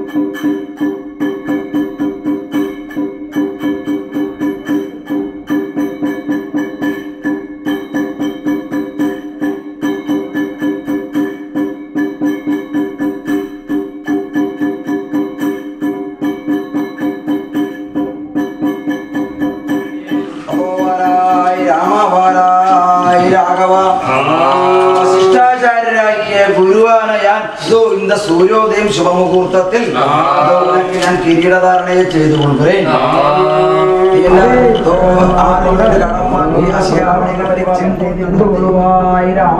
അപ്പോവാരായി രാമവാരായി രാഘവ ശിഷ്ടാചാര്യരാക്കിയ ഗുരുവാന ഞാൻ ഇതോ இந்த സൂര്യോദയം ശുഭമുഹൂർത്തത്തിൽ അതോ ഉനക്ക് ഞാൻ കിരീടധാരണയെ ചെയ്തു കൊണ്ടുവരേൻ കടം വാങ്ങി അശിയാമണികൾ പരിപാടി രാമ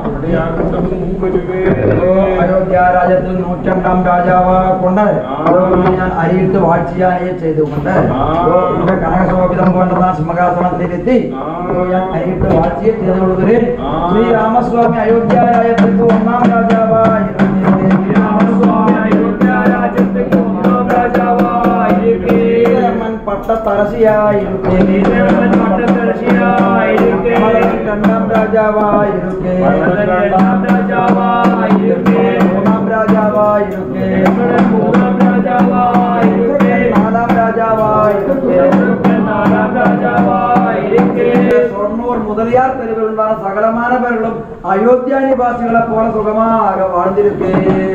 അയോധ്യ രാജ്യത്തിൽ നൂറ്റണ്ടാം രാജാവ് കൊണ്ട് അതോടൊപ്പം ഞാൻ അരിയിട്ട് വാഴ്ച ചെയ്യാനേ ചെയ്തുകൊണ്ട് ഇവിടെ കനകശോഭിതം കൊണ്ടുവന്ന സിംഹാസനത്തിലെത്തി ഞാൻ അരിയിട്ട് വാഴ്ചയെ ചെയ്തു കൊടുത്തേ ശ്രീ രാമസ്വാമി അയോധ്യ രാജ്യത്തിൽ ഒന്നാം രാജാവായി പട്ടത്തരസിയായി രണ്ടാം രാജാവായി മൂന്നാം രാജാവായി നാലാം രാജാവായി ഷൊർണൂർ മുതലിയാർ തെരുവിലുണ്ടാകുന്ന സകലമാന പേരുകളും അയോധ്യ നിവാസികളെ പോലെ സുഖമാകെ வாழ்ந்திருக்கே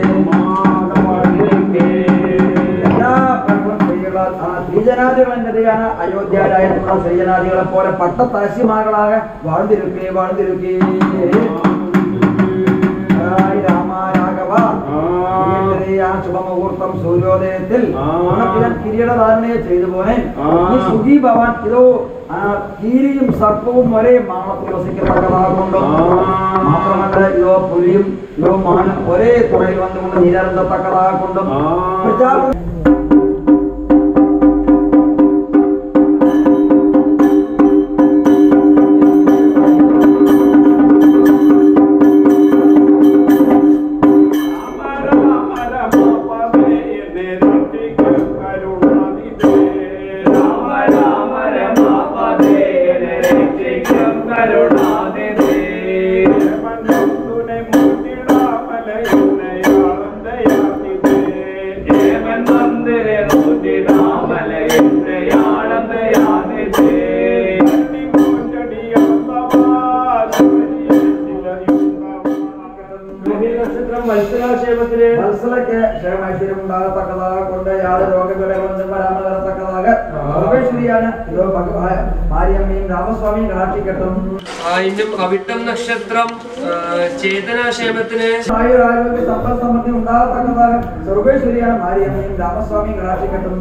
എല്ലാ പ്രമുഖ സ്ത്രീകളാൽ ആ സ്ത്രീജനാധിപന്യതയാണ് അയോധ്യരായിട്ടുള്ള സ്ത്രീജനാദികളെ പോലെ പട്ടത്തരശിമാകളാകെ வாழ்ந்திருக்கே வாழ்ந்திருக்கേ ഹായ് രാമ രാഘവ ഇന്നലെ ആ ശുഭമുഹൂർത്തം സൂര്യോദയത്തിൽ ഉനക്ക് ഞാൻ കിരീടധാരണയെ ചെയ്തു പോനെ ഈ സുഖി ഭവാൻ ഇതോ ആ കീരിയും സർപ്പവും ഒരേ മാളത്തിൽ വസിക്കത്തക്കതാകുന്നുണ്ടോ മാത്രമല്ല ഇതോ പുലിയും ഇതോ മാനും ഒരേ തുറയിൽ വന്നുകൊണ്ട് നീരന്തത്തക്കതാകൊണ്ടും പ്രജാപതി മത്സരക്ക് ക്ഷേമൈശ്വര്യം ഉണ്ടാകത്തക്കതാ കൊണ്ട് യാതൊരു രോഗവിളകളും വരാമ വരത്തക്കതാക സർവേശ്വരിയാണ് ഇതോ ഭഗവാൻ മാരിയമ്മയും രാമസ്വാമിയും കടാക്ഷിക്കട്ടും ആ, ഇന്നും അവിട്ടം നക്ഷത്രം ആ, ചേതനാക്ഷേമത്തിന് ആയുരാരോഗ്യ സമ്പൽ സമൃദ്ധി ഉണ്ടാകത്തക്കതാക സർവേശ്വരിയാണ് മാരിയമ്മയും രാമസ്വാമിയും കടാക്ഷിക്കട്ടും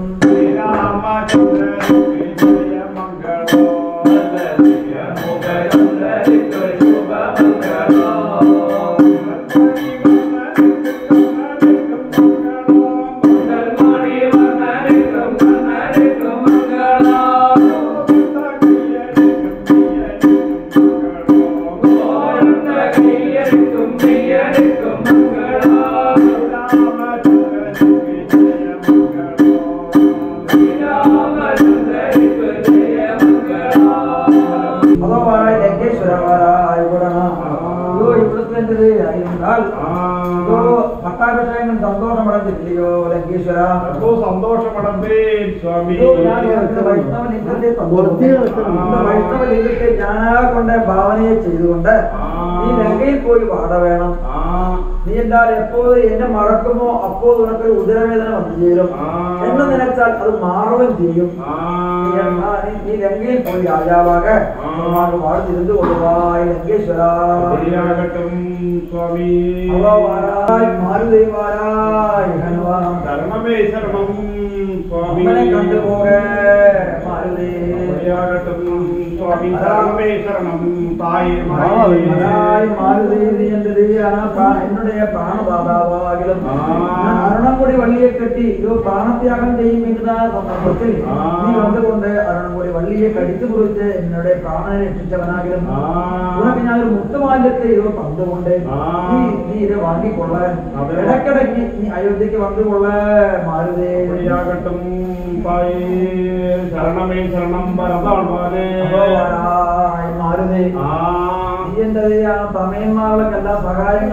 അതോ വാഴ ലങ്കേശ്വര വാഴ ഇതോ ഇവിടുത്തെ ആയിരുന്നാൽ ഇതോ പട്ടാഭിഷേകം സന്തോഷമടഞ്ഞില്ലയോ ലങ്കേശ്വര സന്തോഷപ്പെടണ്ടേ സ്വാമി ഇതോ ഞാൻ ഇവിടുത്തെ വൈഷ്ണവ ലിംഗത്തെ തന്നു. ഇന്ന് വൈഷ്ണവ ലിംഗത്തെ ഞാനാ കൊണ്ട് ഭാവനയെ ചെയ്തുകൊണ്ട് നീ ലങ്കയിൽ പോയി വാട വേണം നീ എന്നാൽ എപ്പോഴും എന്നെ മറക്കുമോ അപ്പോൾ ഉനക്കൊരു ഉദരവേദന വന്നു ചേരും എന്ന് നിനച്ചാൽ അത് മാറുകയും ചെയ്യും നീ എന്നാ നീ- നീ ലങ്കയിൽ പോയി രാജാവാകെ വാഴ്ത്തിരുന്നു കൊള്ളുവായി ലങ്കേശ്വര ശരിയാകട്ടും സ്വാമി അവ വാരായ് മാരുതി വാരായ് ഹനുമാൻ ശരണമേ ശരണം സ്വാമി അമ്മനെ കണ്ടുപോകെ മാരുതി ശരിയാകട്ടും സ്വാമി ശരണമേ ശരണം തായേ മഹാനായി മാരുതി നീ എന്റെ ദേവിയാണ് പ്രാ- എന്നുடைய പ്രാണദാതാവാകിലും ആ. ഞാൻ അരുണംകൊടി വള്ളിയെ കെട്ടി ഇത് പ്രാണത്യാഗം ചെയ്യും എന്നതായ സന്ദർഭത്തിൽ ആ. നീ വന്നുകൊണ്ട് അരുണംകൊടി വള്ളിയെ കടിച്ചു കുറിച്ച് എന്നുടെ പ്രാണനെ രക്ഷിച്ചവനാകിലും ആ. ഉനക്ക് ഞാൻ ഒരു മുത്തുമാല്യത്തെ ഇത് തന്നുകൊണ്ട് ആ. നീ നീ ഇത് വാങ്ങിക്കൊള്ളാൻ അതെ. ഇടക്കിടയ്ക്ക് നീ അയോധ്യക്ക് വന്നുകൊള്ള മാരുതേ ശരിയാകട്ടും തായേ ശരണമേ ശരണം ഭരതാൾവാനേ ഭഗവാനായ മാരുതേ ആ നീ എന്റെ ദൈവം തമയന്മാർക്കെല്ലാം സഹായങ്ങളെ ചെയ്തു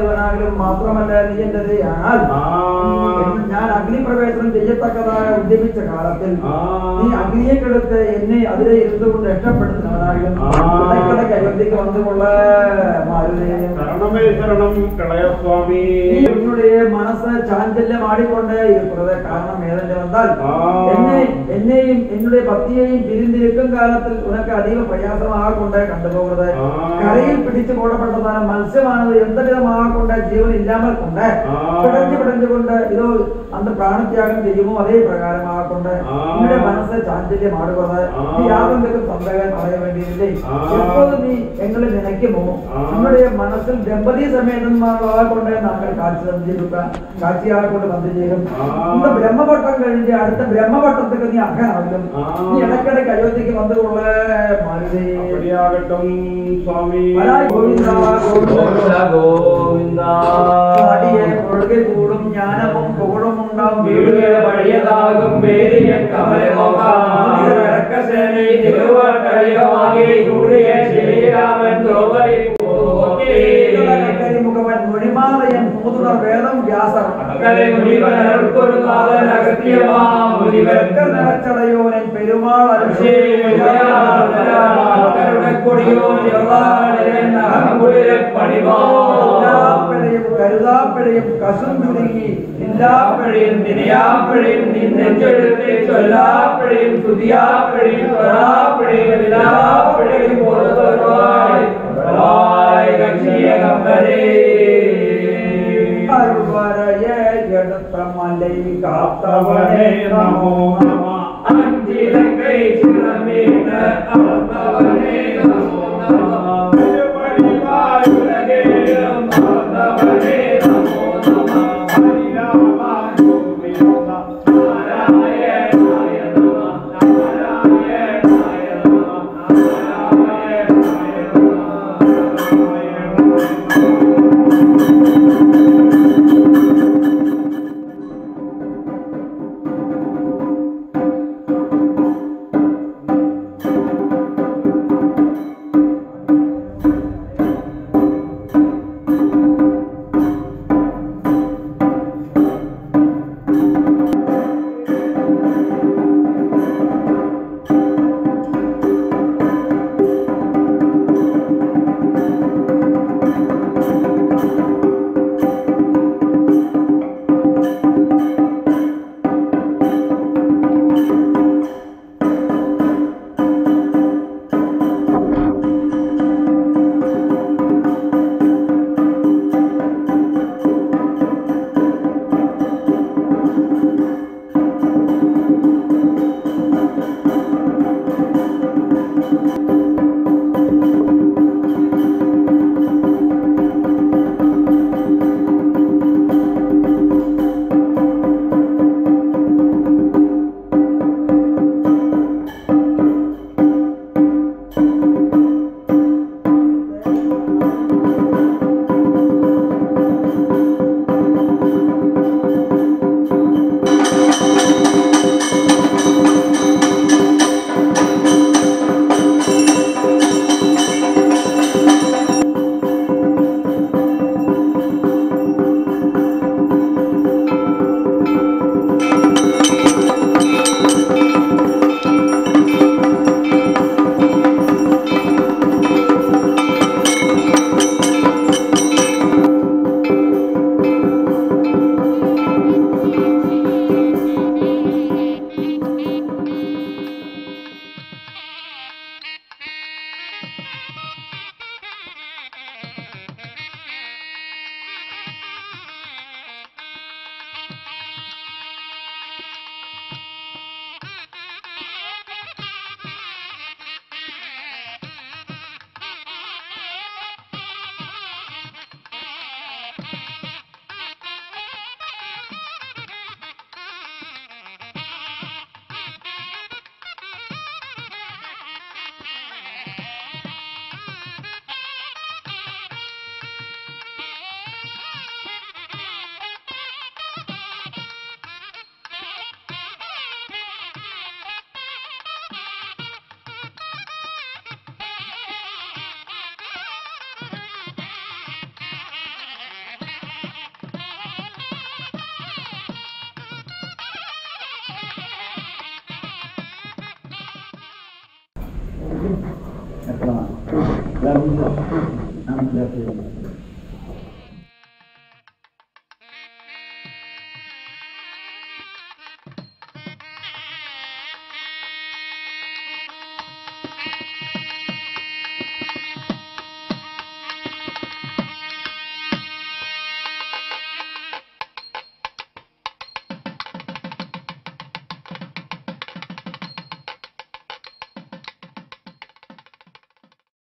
ചെയ്തവനാകലും മാത്രമല്ല നീ എന്റെ ദയാൽ ഞാൻ അഗ്നിപ്രവേശനം ചെയ്യത്തക്കതായ ഉദ്യമിച്ച കാലത്തിൽ നീ അഗ്നിയെ കെടുത്ത് എന്നെ അതിലെ ഇരുന്നുകൊണ്ട് രക്ഷപ്പെടുത്തുന്നവനാകലും ഇടയ്ക്കിടയ്ക്ക് അയോധ്യക്ക് വന്നുകൊള്ള മാരുതേയും ശരണമേ ശരണം കളയസ്വാമി നീ ഉன்னுடைய മനസ്സ് ചാഞ്ചല്യം ആടിക്കൊണ്ടേ இருக்கிறது കാരണം ഏതെന്ന് വന്നാൽ ആ. എന്നെ എന്നെയും എന്നുடைய പത്തിയെയും പിരിந்திരിക്കും കാലത്തിൽ ഉനക്ക് അതീവ പ്രയാസമാകൊണ്ട് കണ്ടുപോകുന്നത് ആ. കരയിൽ പിടിച്ചു പോടപ്പെട്ടതാണ് മത്സ്യമാണത് എന്ത വിധമാകൊണ്ട് ജീവൻ ഇല്ലാமல் കൊണ്ട് ആ. പിടഞ്ഞു പിടഞ്ഞുകൊണ്ട് ഇതോ അന്ന് പ്രാണത്യാഗം ചെയ്യുമോ അതേ പ്രകാരമാകൊണ്ട് ആ. നിങ്ങളുടെ മനസ്സ് ചാഞ്ചല്യം ആടുന്നത് ആ. നീ യാതൊന്നും സന്തകം പറയാൻ വേണ്ടിയില്ലേ ആ. எப்போது நீ எங்களை நினைக்குமோ ஆ. நம்முடைய மனசில் தம்பதி சமேதமாக கொண்டு நாங்கள் காட்சி தந்திருக்கோம் காட்சியாக கொண்டு வந்து சேரும் ஆ. இந்த பிரம்மபட்டம் கழிஞ்சு அடுத்த பிரம்மபட்டத்துக்கு நீ அகனாகும் ஆ. நீ இடைக்கிடைக்கு அயோத்திக்கு வந்து கொள்ள மாறுதே அப்படியாகட்டும் சுவாமி வராய் கோவிந்தா கோவிந்தா ഗോവിന്ദ പാടിയ കൊഴുകെ കൂടും ജ്ഞാനവും പുകഴും ഉണ്ടാവും വീടുക പഴയതാകും പേരിയ കമലമോകാസേനെ തിരുവട്ടഴികമാകി കൂടിയ ശ്രീരാമൻ ദ്രൗപദി മുഖവൻ മൊഴിമാറയൻ മൂതുണർ വേദം വ്യാസർ അകലെ മുനിവനർക്കൊരു നാഥൻ അഗത്യമാ മുനിവൻ നിറച്ചടയോനൻ പെരുമാൾ മക്കളുടെ കൊടിയോ പണിമോ എല്ലാപ്പിഴയും കരുതാപ്പിഴയും കസും ചുരുങ്ങി എല്ലാപ്പഴയും നിനയാപ്പഴയും നിന്നെച്ചെടുത്ത് ചൊല്ലാപ്പഴയും തുതിയാപ്പഴയും തൊഴാപ്പഴയും എല്ലാപ്പഴയും പുറത്തൊരുവായി കക്ഷിയകമ്പരേ അരുവരയ എടുത്ത മലൈ കാത്തവനേ നമോ നമ അഞ്ചിലങ്കൈ ചിറമീന അർത്തവനേ നമോ നമ ഉലകേഴും അർത്തവനേ നമോ നമ നാരായണായ നമ നാരായണായ നമ നാരായണായ നമ ും എപ്പോഴാണ് മനസ്സിലാക്കി